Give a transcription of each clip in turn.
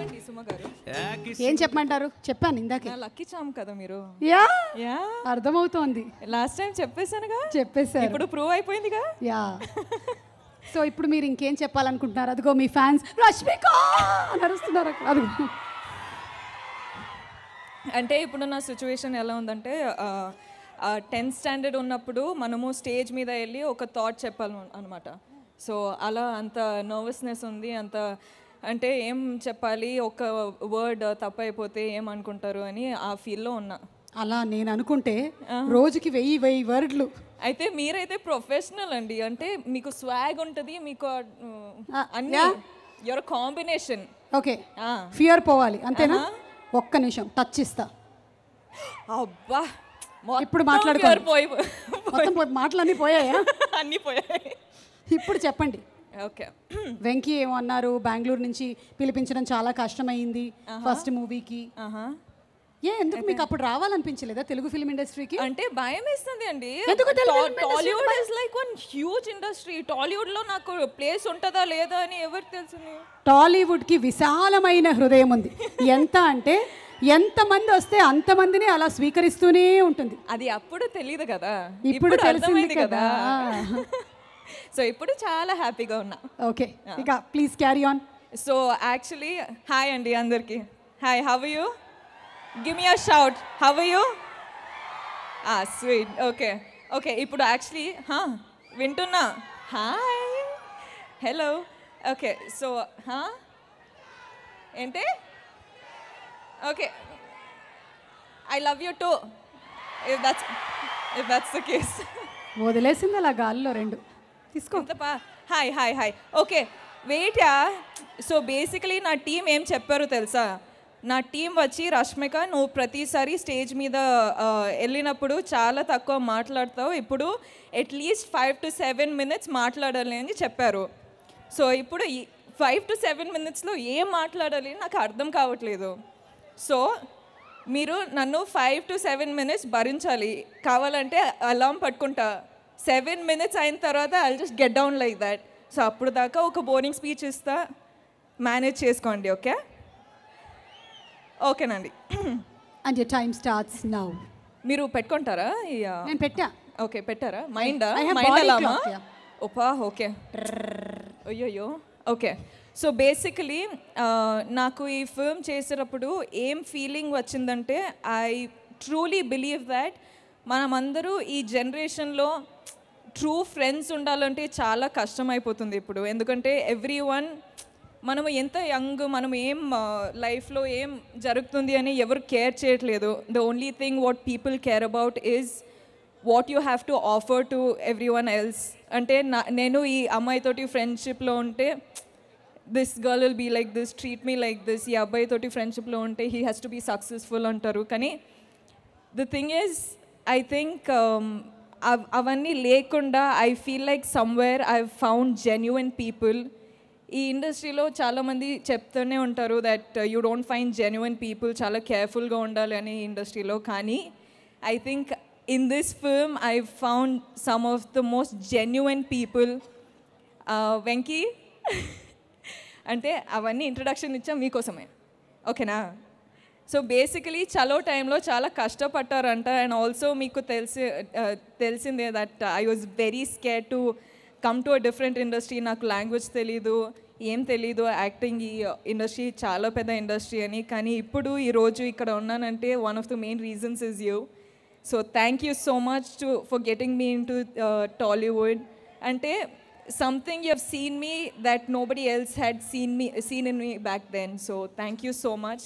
అండి సుమ గారు ఏం చెప్పమంటారు చెప్పాను ఇందాకే నా లక్కీ చామ్ కదా మీరు యా యా అర్థమవుతోంది లాస్ట్ టైం చెప్పేశానుగా చెప్పేశారు ఇప్పుడు ప్రూవ్ అయిపోయిందిగా యా సో ఇప్పుడు మీరు ఇంకేం చెప్పాలనుకుంటున్నారు అదిగో మీ ఫ్యాన్స్ రష్మిక అని అరుస్తున్నారు అక్కడ. అదిగో అంటే ఇప్పుడు నా సిచ్యువేషన్ ఎలా ఉందంటే టెన్త్ స్టాండర్డ్ ఉన్నప్పుడు మనము స్టేజ్ మీద వెళ్ళి ఒక థాట్ చెప్పాలి అనమాట సో అలా అంత నర్వస్నెస్ ఉంది అంత అంటే ఏం చెప్పాలి ఒక వర్డ్ తప్పైపోతే ఏం అనుకుంటారు అని ఆ ఫీల్లో ఉన్నా అలా నేను అనుకుంటే రోజుకి వెయ్యి వెయ్యి వర్డ్లు అయితే మీరైతే ప్రొఫెషనల్ అండి అంటే మీకు స్వాగ్ ఉంటుంది మీకు ఆ, అన్ని యువర్ కాంబినేషన్ ఓకే ఫియర్ పోవాలి అంతేనా ఒక్క నిమిషం టచ్ ఇస్తా అబ్బా ఇప్పుడు మొత్తం మాట్లాడుకోండి. fear పోయి మొత్తం పో- మాటలన్నీ పోయాయా అన్నీ పోయాయి ఇప్పుడు చెప్పండి ఓకే వెంకీ ఏమో అన్నారు బెంగళూరు నుంచి పిలిపించడం చాలా కష్టమైంది ఫస్ట్ మూవీకి ఆహా ఏ ఎందుకు మీకు అప్పుడు రావాలనిపించలేదా తెలుగు ఫిల్మ్ ఇండస్ట్రీకి అంటే భయం వేస్తుంది అండి ఎందుకు Telugu film industry Tollywood is like one huge industry Tollywood లో నాకు ప్లేస్ ఉంటుందా లేదా అని ఎవరికి తెలిసింది టాలీవుడ్కి విశాలమైన హృదయం ఉంది ఎంత అంటే ఎంతమంది వస్తే అంతమందిని అలా స్వీకరిస్తూనే ఉంటుంది అది అప్పుడు తెలియదు కదా ఇప్పుడు తెలిసింది అర్థమైంది కదా. సో ఇప్పుడు చాలా హ్యాపీగా ఉన్నా ఓకే ఇక please carry on so actually hi అండి అందరికి hi how you give me a shout how you sweet okay okay ఇప్పుడు యాక్చువల్లీ వింటున్నా హాయ్ హలో ఓకే సో ఏంటి okay I love you too if that's if that's the case వదిలేసింది అలా గాల్లో రెండు తీసుకో ఎంతపా హాయ్ హాయ్ హాయ్ ఓకే వెయిట్యా సో బేసికలీ నా టీం ఏం చెప్పారు తెలుసా నా టీం వచ్చి రష్మిక నువ్వు ప్రతిసారి స్టేజ్ మీద ఆ, వెళ్ళినప్పుడు చాలా తక్కువ మాట్లాడతావు ఇప్పుడు at least five to seven minutes మాట్లాడాలి అని చెప్పారు సో ఇప్పుడు ఈ ఫైవ్ టు సెవెన్ మినిట్స్లో ఏం మాట్లాడాలి నాకు అర్థం కావట్లేదు సో మీరు నన్ను ఫైవ్ టు సెవెన్ మినిట్స్ భరించాలి కావాలంటే అలారం పట్టుకుంటా సెవెన్ మినిట్స్ అయిన తర్వాత I just get down like that so అప్పుడు దాకా ఒక బోరింగ్ స్పీచ్ ఇస్తా మేనేజ్ చేసుకోండి ఓకే ఓకేనండి and your time starts now మీరు పెట్టుకుంటారా ఈ, ఆ, నేను పెట్టా ఓకే పెట్టారా mind I have mind body అలామా clock, yeah. ఓపా ఓకే అయ్యయ్యో ఓకే సో బేసికలీ నాకు ఈ ఫిల్మ్ చేసేటప్పుడు ఏం ఫీలింగ్ వచ్చిందంటే ఐ ట్రూలీ బిలీవ్ దాట్ మనమందరూ ఈ జనరేషన్లో ట్రూ ఫ్రెండ్స్ ఉండాలంటే చాలా కష్టం అయిపోతుంది ఇప్పుడు ఎందుకంటే ఎవ్రీ వన్ మనము ఎంత యంగ్ మనం ఏం లైఫ్లో ఏం జరుగుతుంది అని ఎవరు కేర్ చేయట్లేదు the only thing what people care about is what you have to offer to everyone else అంటే నా నేను ఈ అమ్మాయితోటి ఫ్రెండ్షిప్లో ఉంటే this girl will be like this treat me like this ఈ అబ్బాయితోటి ఫ్రెండ్షిప్లో ఉంటే he has to be successful అంటారు కానీ the thing is I think అవన్నీ లేకుండా I feel like somewhere I found genuine people ఈ ఇండస్ట్రీలో చాలామంది చెప్తూనే ఉంటారు that you don't find genuine people చాలా కేర్ఫుల్గా ఉండాలి అని ఇండస్ట్రీలో కానీ I think in this film I found some of the most genuine people Venky అంటే అవన్నీ ఇంట్రడక్షన్ ఇచ్చాం మీకోసమే ఓకేనా సో బేసికలీ చలో టైంలో చాలా కష్టపడ్డారంట అండ్ ఆల్సో మీకు తెలిసి ఆ, తెలిసిందే that I was very scare to come to a different industry నాకు లాంగ్వేజ్ తెలీదు ఏం తెలీదు యాక్టింగ్ ఈ ఇండస్ట్రీ చాలా పెద్ద ఇండస్ట్రీ అని కానీ ఇప్పుడు ఈరోజు ఇక్కడ ఉన్నానంటే one of the main reasons is you so thank you so much to for getting me in to Tollywood అంటే something you have seen me that nobody else had seen me seen in me back then so thank you so much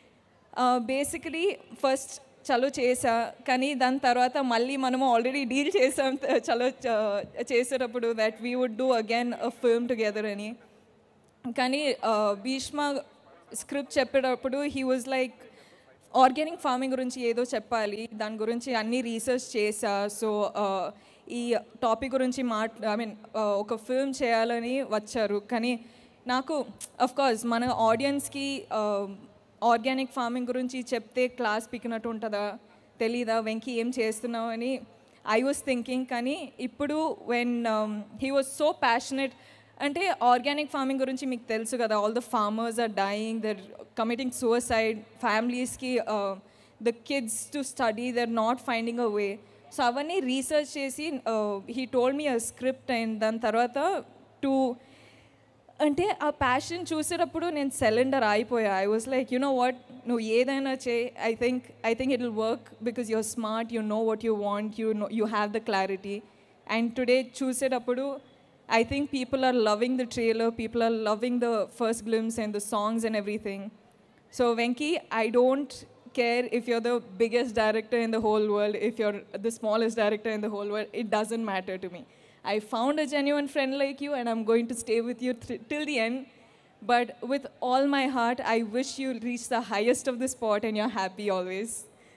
basically first Chalo చేసా కానీ దాని తర్వాత మళ్ళీ మనము already deal చేసాం త- చలో చ- చేసేటప్పుడు that we would do again a film together అని కానీ భీష్మ స్క్రిప్ట్ చెప్పేటప్పుడు he was like organic farming గురించి ఏదో చెప్పాలి దాని గురించి అన్ని రీసెర్చ్ చేసా సో ఈ టాపిక్ గురించి మాట్ ఐ మీన్ ఒక ఫిల్మ్ చేయాలని వచ్చారు కానీ నాకు అఫ్ కోర్స్ మన ఆడియన్స్కి ఆర్గానిక్ ఫార్మింగ్ గురించి చెప్తే క్లాస్ పిక్కినట్టు ఉంటుందా తెలీదా వెంకీ ఏం చేస్తున్నావు అని ఐ వాజ్ థింకింగ్ కానీ ఇప్పుడు when he was so passionate అంటే ఆర్గానిక్ ఫార్మింగ్ గురించి మీకు తెలుసు కదా all the farmers are dying they're committing suicide ఫ్యామిలీస్కి the kids to study they're not finding a way so అవన్నీ రీసెర్చ్ చేసి he told me a script and దాని తర్వాత టు అంటే ఆ ప్యాషన్ చూసేటప్పుడు నేను సిలిండర్ అయిపోయా I was like you know what నువ్వు ఏదైనా చే I think I think it will work because you're smart you know what you want you know you have the clarity and today చూసేటప్పుడు I think people are loving the trailer people are loving the first glimpse and the songs and everything so Venky I don't care if you're the biggest director in the whole world, if you're the smallest director in the whole world, it doesn't matter to me. I found a genuine friend like you, and I'm going to stay with you th- till the end. But with all my heart, I wish you reach the highest of the spot and you're happy always.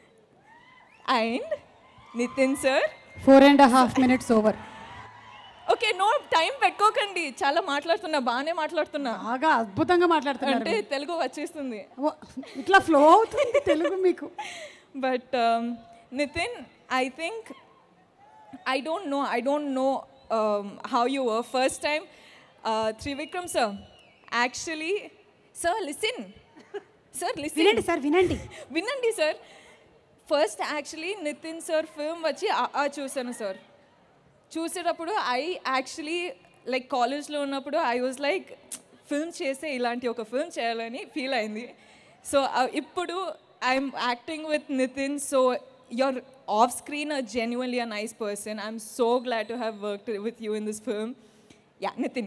And Nitin sir, four and half minutes over okay no time పెట్టుకోకండి చాలా మాట్లాడుతున్నా బాగానే మాట్లాడుతున్నా బాగా అద్భుతంగా మాట్లాడుతున్నారు అంటే తెలుగు వచ్చేస్తుంది ఓ, ఇట్లా ఫ్లో అవుతుంది తెలుగు మీకు But um, Nitin, I think I don't know. I don't know um, how you were first time. Uh, Trivikram sir, actually, sir, listen, sir, listen. వినండి సార్ వినండి వినండి sir first actually Nitin sir film వచ్చి ఆ ఆ చూశాను sir చూసేటప్పుడు I actually like కాలేజ్లో ఉన్నప్పుడు ఐ వాజ్ లైక్ ఫిల్మ్ చేస్తే ఇలాంటి ఒక ఫిల్మ్ చేయాలని ఫీల్ అయింది సో ఇప్పుడు I'm acting with Nitin so your off screen a genuinely a nice person I'm so glad to have work with you in this film ya Nitin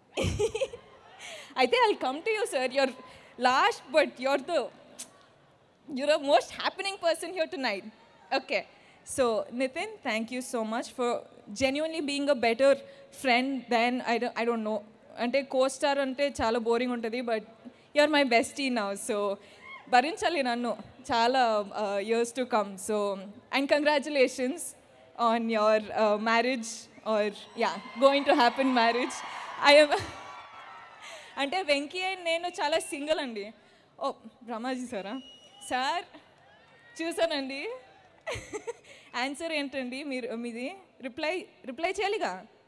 అయితే I come to you sir your last but your the you're the most happening person here tonight. Okay. So, Nitin, thank you so much for genuinely being a better friend than I don't, I don't know. అంటే co star అంటే చాలా boring ఉంటుంది but you are my bestie now so భరించాలి నన్ను చాలా years to come so and congratulations on your marriage are ya going to happen marriage I'm అంటే Venky and నేను చాలా సింగిల్ అండి ఓ రమాజీ సారా సార్ చూసానండి ఆన్సర్ ఏంటండి మీరు మీది రిప్లై రిప్లై చేయాలిగా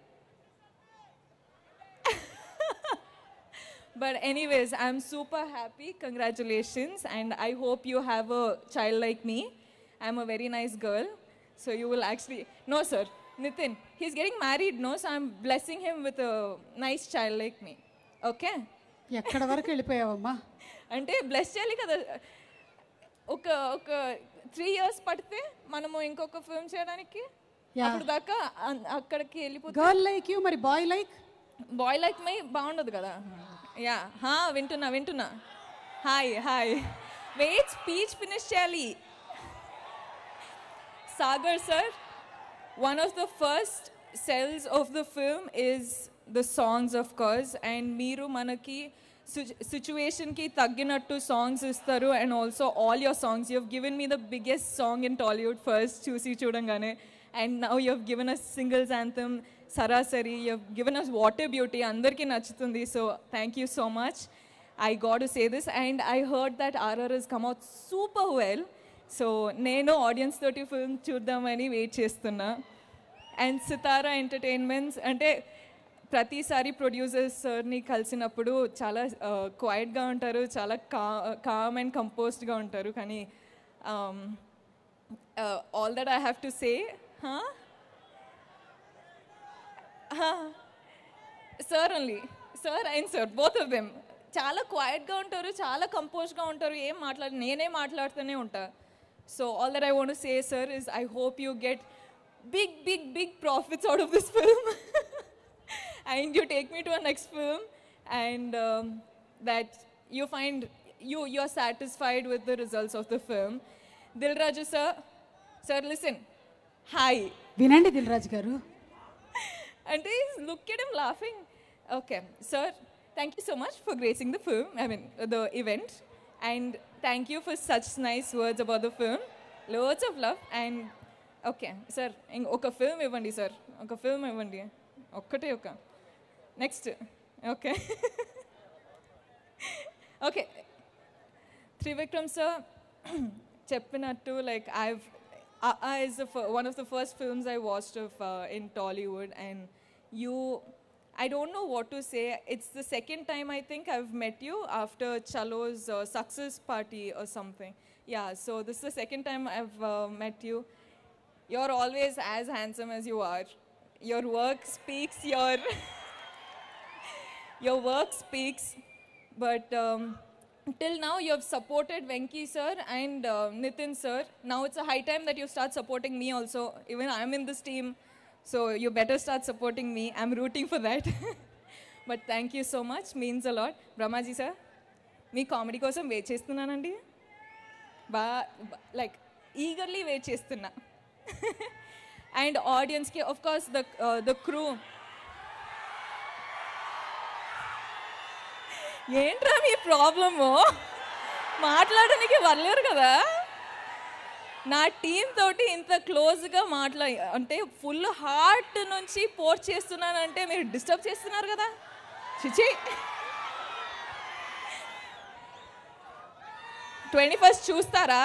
But anyways, I'm super happy. Congratulations. And I hope you have a child like me. I'm a very nice girl. So you will actually. No, sir. Nitin, he's getting married, no? So I'm blessing him with a nice child like me. Okay? ఎక్కడ వరకు వెళ్ళిపోయావమ్మా అంటే bless చేయాలి కదా ఒక ఒక three years పడితే మనము ఇంకొక ఫిల్మ్ చేయడానికి Yeah. అప్పుడు దాకా అన్- అక్కడికి వెళ్ళిపోతే గర్ల్ లైక్ యూ మరి boy like boy like my బాగుండదు కదా యా హా వింటున్నా వింటున్నా hi hi wait speech finish చేయాలి Sagar sir one of the first sales of the film is the songs of course and మీరు మనకి సిచ్యువేషన్కి తగ్గినట్టు సాంగ్స్ ఇస్తారు and also all your songs you have given me the biggest song in Tollywood first చూసి చూడంగానే and now you have given us singles anthem సరాసరి you have given us water beauty అందరికీ నచ్చుతుంది so thank you so much I got to say this and I heard that RR is come out super well so నేను audience తోటి film చూద్దామని wait చేస్తున్నా and Sithara entertainments అంటే ప్రతిసారి producers సార్ని కలిసినప్పుడు చాలా క్వైట్గా ఉంటారు చాలా కా కామ్ అండ్ కంపోజ్డ్గా ఉంటారు కానీ all that I have to say sir only sir and sir both of them చాలా క్వైట్గా ఉంటారు చాలా కంపోజ్గా ఉంటారు ఏం మాట్లాడి నేనే మాట్లాడుతూనే ఉంటా so all that I want say sir is I hope you get big big big profits out of this film and you take me to a next film and um, that you find you you're satisfied with the results of the film dil raju sir sir listen hi వినండి దిల్రాజ్ గారు and he's look at him laughing okay sir thank you so much for gracing the film i mean uh, the event and thank you for such nice words about the film loads of love and okay sir ఒక film ఇవ్వండి sir ఒక film ఇవ్వండి ఒక్కటే ఒక next okay okay Trivikram sir చెప్పినట్టు like I is one of the first films I watched of in Tollywood and you I don't know what to say. It's the second time I think I've met you after Chalo's uh, success party or something. Yeah, so this is the second time I've uh, met you. You're always as handsome as you are. Your work speaks your your work speaks. But um, till now, you have supported Venki sir and uh, Nitin sir. Now it's a high time that you start supporting me also. Even I'm in this team, so you better start supporting me. I'm rooting for that. but thank you so much. Means a lot. Brahmaji sir, మీ comedy కోసం wait చేస్తున్నానండి బా like eagerly wait చేస్తున్నా and ఆడియన్స్కి of course the the crew ఏంట్రా మీ problem మాట్లాడడానికి வரలేరు కదా నా టీం తోటి ఇంత క్లోజ్గా మాట్లా అంటే ఫుల్ హార్ట్ నుంచి పోర్ చేస్తున్నానంటే మీరు డిస్టర్బ్ చేస్తున్నారు కదా చిచి ట్వంటీ ఫస్ట్ చూస్తారా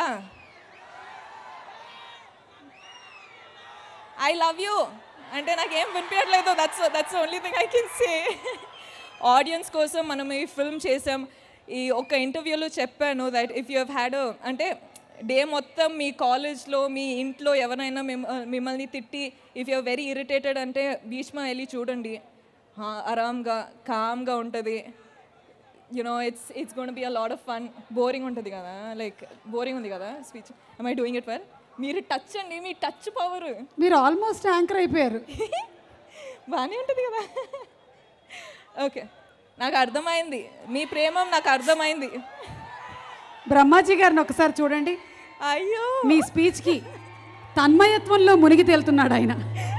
ఐ లవ్ యూ అంటే నాకేం వినిపించట్లేదు that's that's only thing I can say audience కోసం మనం ఈ ఫిల్మ్ చేసాం ఈ ఒక ఇంటర్వ్యూలో చెప్పాను that if you have had అంటే డే మొత్తం మీ కాలేజ్లో మీ ఇంట్లో ఎవరైనా మిమ్మ మిమ్మల్ని తిట్టి ఇఫ్ యూ వెరీ ఇరిటేటెడ్ అంటే భీష్మ వెళ్ళి చూడండి హా, ఆరామ్గా కామ్గా ఉంటుంది you know it's it's gonna be a lot of fun boring ఉంటుంది కదా లైక్ బోరింగ్ ఉంది కదా speech I I doing it well మీరు టచ్ అండి మీ టచ్ పవర్ మీరు ఆల్మోస్ట్ యాంకర్ అయిపోయారు బాగానే ఉంటుంది కదా ఓకే నాకు అర్థమైంది మీ ప్రేమం నాకు అర్థమైంది బ్రహ్మాజీ గారిని ఒకసారి చూడండి అయ్యో మీ స్పీచ్కి తన్మయత్వంలో మునిగి తేలుతున్నాడు ఆయన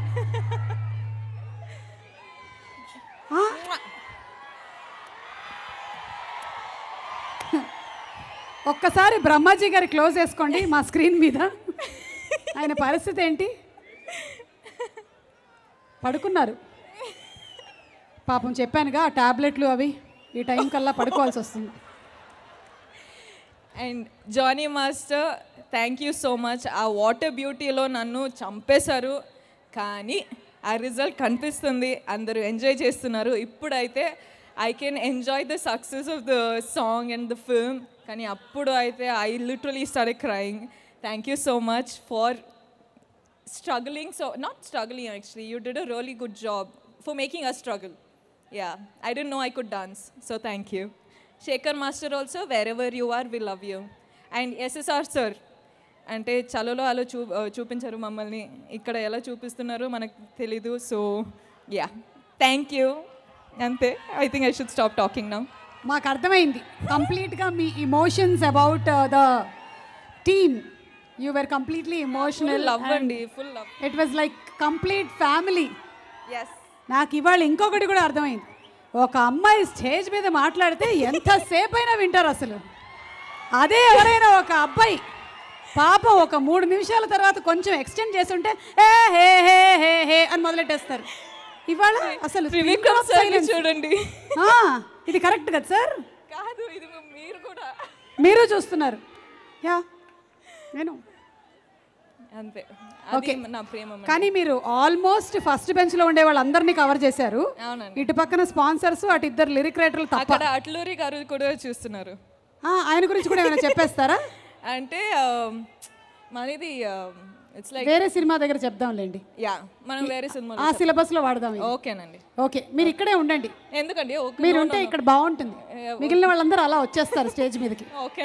ఆ, ఒక్కసారి బ్రహ్మాజీ గారి క్లోజ్ చేసుకోండి మా స్క్రీన్ మీద ఆయన పరిస్థితి ఏంటి పడుకున్నారు పాపం చెప్పానుగా ఆ టాబ్లెట్లు అవి ఈ టైం కల్లా పడుకోవాల్సి వస్తుంది and Jani master thank you so much ఆ వాటర్ బ్యూటీలో నన్ను చంపేశారు కానీ ఆ రిజల్ట్ కనిపిస్తుంది అందరూ ఎంజాయ్ చేస్తున్నారు ఇప్పుడైతే I can enjoy the success of the song and the film కానీ అప్పుడు అయితే I literally start crying thank you so much for struggling so not struggling actually you did a really good job for making us struggle yeah i didn't know i could dance so thank you shaker master also wherever you are we love you and ssr sir అంటే చలలో అలా చూ చూపించారు మమ్మల్ని ఇక్కడ ఎలా చూపిస్తున్నారో మనకు తెలీదు so ya thank you అంతే I think I should stop talking now మాకు అర్థమైంది కంప్లీట్గా మీ emotions about the team you were completely emotional love అండి full love it was like complete family yes నాకు ఇవాళ ఇంకొకటి కూడా అర్థమైంది ఒక అమ్మాయి స్టేజ్ మీద మాట్లాడితే ఎంతసేపు అయినా వింటారు అసలు అదే ఎవరైనా ఒక అబ్బాయి పాపం ఒక మూడు నిమిషాల తర్వాత కొంచెం ఎక్స్టెండ్ చేస్తుంటే ఏ హే హే హే హే అని మొదలెట్టేస్తారు ఇవాళ అసలు Trivikram pin drop sir silence. చూడండి ఆ, ఇది కరెక్ట్ కదా సార్ కాదు ఇది మీరు కూడా మీరు చూస్తున్నారు యా నేను అంతే Okay. అది నా ప్రేమ కానీ మీరు ఆల్మోస్ట్ ఫస్ట్ బెంచ్ లో ఉండే వాళ్ళందరినీ కవర్ చేశారు అవునండి ఇటు పక్కన స్పాన్సర్స్ అటు ఇద్దరు లిరిక్ రైటర్లు తప్ప అక్కడ అట్లూరి గారు కూడా చూస్తున్నారు ఆ, ఆయన గురించి కూడా ఏమైనా చెప్పేస్తారా అంటే ఆ, మనది ఇట్స్ లైక్ వేరే సినిమా దగ్గర చెప్దాంలేండి యా మనం వేరే సినిమా ఆ సిలబస్ లో వాడదాం ఇది. ఓకేనండి ఓకే మీరు ఇక్కడే ఉండండి ఎందుకండి ఓకే మీరు ఉంటే ఇక్కడ బాగుంటుంది మిగిలిన వాళ్ళందరూ అలా వచ్చేస్తారు స్టేజ్ మీదకి ఓకే